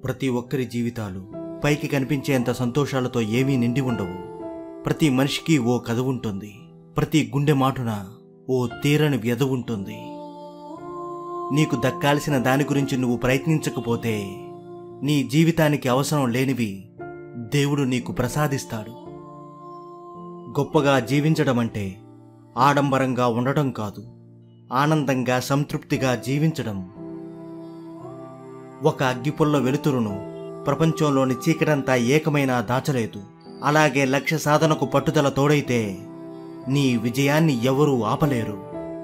ప్రతి ఒక్కరి జీవితాలు పైకి కనిపించేంత సంతోషాలతో ఏమీ నిండి ఉండవు ప్రతి మనిషికి ఓ కథ ఉంటుంది ప్రతి గుండె మాటున ఓ తీరని వ్యధ ఉంటుంది నీకు దక్కాల్సిన దాని గురించి నువ్వు ప్రయత్నించకపోతే నీ జీవితానికి అవసరం లేనివి దేవుడు నీకు ప్రసాదిస్తాడు గొప్పగా జీవించడం అంటే ఆడంబరంగా ఉండటం కాదు ఆనందంగా సంతృప్తిగా జీవించడం ఒక అగ్గిపుల్ల వెలుతురును ప్రపంచంలోని చీకటంతా ఏకమైనా దాచలేదు అలాగే లక్ష్య సాధనకు పట్టుదల తోడైతే నీ విజయాన్ని ఎవరూ ఆపలేరు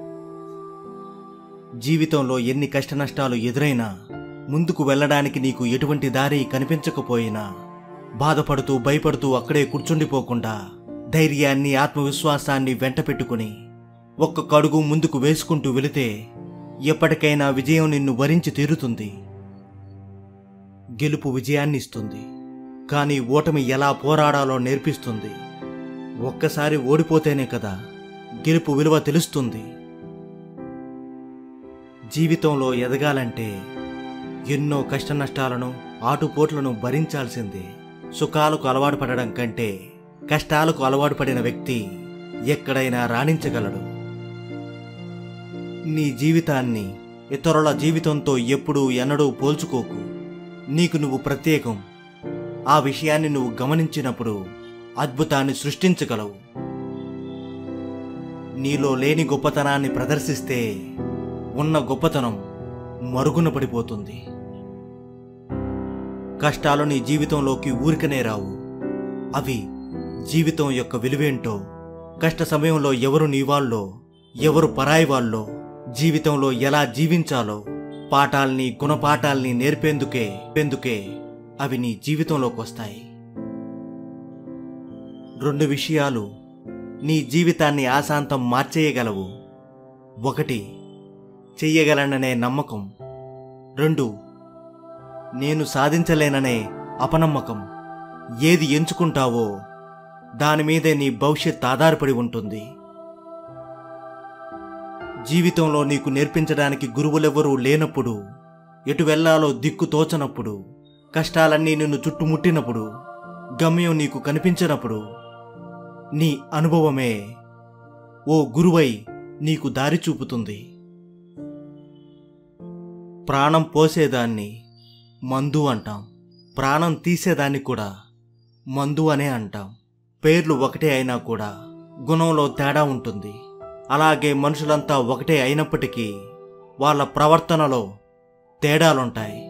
జీవితంలో ఎన్ని కష్టనష్టాలు ఎదురైనా ముందుకు వెళ్ళడానికి నీకు ఎటువంటి దారి కనిపించకపోయినా బాధపడుతూ భయపడుతూ అక్కడే కూర్చుండిపోకుండా ధైర్యాన్ని ఆత్మవిశ్వాసాన్ని వెంట పెట్టుకుని ఒక్కొక్క అడుగు ముందుకు వేసుకుంటూ వెళితే ఎప్పటికైనా విజయం నిన్ను వరించి తీరుతుంది గెలుపు విజయాన్ని ఇస్తుంది కానీ ఓటమి ఎలా పోరాడాలో నేర్పిస్తుంది ఒక్కసారి ఓడిపోతేనే కదా గెలుపు విలువ తెలుస్తుంది జీవితంలో ఎదగాలంటే ఎన్నో కష్ట నష్టాలను ఆటుపోట్లను భరించాల్సిందే సుఖాలకు అలవాటు పడడం కంటే కష్టాలకు అలవాటు పడిన వ్యక్తి ఎక్కడైనా రాణించగలడు నీ జీవితాన్ని ఇతరుల జీవితంతో ఎప్పుడూ ఎన్నడూ పోల్చుకోకు నీకు నువ్వు ప్రత్యేకం ఆ విషయాన్ని నువ్వు గమనించినప్పుడు అద్భుతాన్ని సృష్టించగలవు నీలో లేని గొప్పతనాన్ని ప్రదర్శిస్తే ఉన్న గొప్పతనం మరుగున పడిపోతుంది కష్టాలు నీ జీవితంలోకి ఊరికనే రావు అవి జీవితం యొక్క విలువేంటో కష్ట సమయంలో ఎవరు నీ వాళ్ళో ఎవరు పరాయి వాళ్ళో జీవితంలో ఎలా జీవించాలో పాఠాల్ని గుణపాఠాల్ని నేర్పేందుకే పెందుకే అవి నీ జీవితంలోకి వస్తాయి రెండు విషయాలు నీ జీవితాన్ని ఆశాంతం మార్చేయగలవు ఒకటి చెయ్యగలననే నమ్మకం రెండు నేను సాధించలేననే అపనమ్మకం ఏది ఎంచుకుంటావో దాని మీదే నీ భవిష్యత్ ఆధారపడి ఉంటుంది జీవితంలో నీకు నేర్పించడానికి గురువులెవరూ లేనప్పుడు ఎటు వెళ్ళాలో దిక్కు తోచనప్పుడు కష్టాలన్నీ నిన్ను చుట్టుముట్టినప్పుడు గమ్యం నీకు కనిపించినప్పుడు నీ అనుభవమే ఓ గురువై నీకు దారి చూపుతుంది ప్రాణం పోసేదాన్ని మందు అంటాం ప్రాణం తీసేదాన్ని కూడా మందు అనే అంటాం పేర్లు ఒకటే అయినా కూడా గుణంలో తేడా ఉంటుంది అలాగే మనుషులంతా ఒకటే అయినప్పటికీ వాళ్ళ ప్రవర్తనలో తేడాలుంటాయి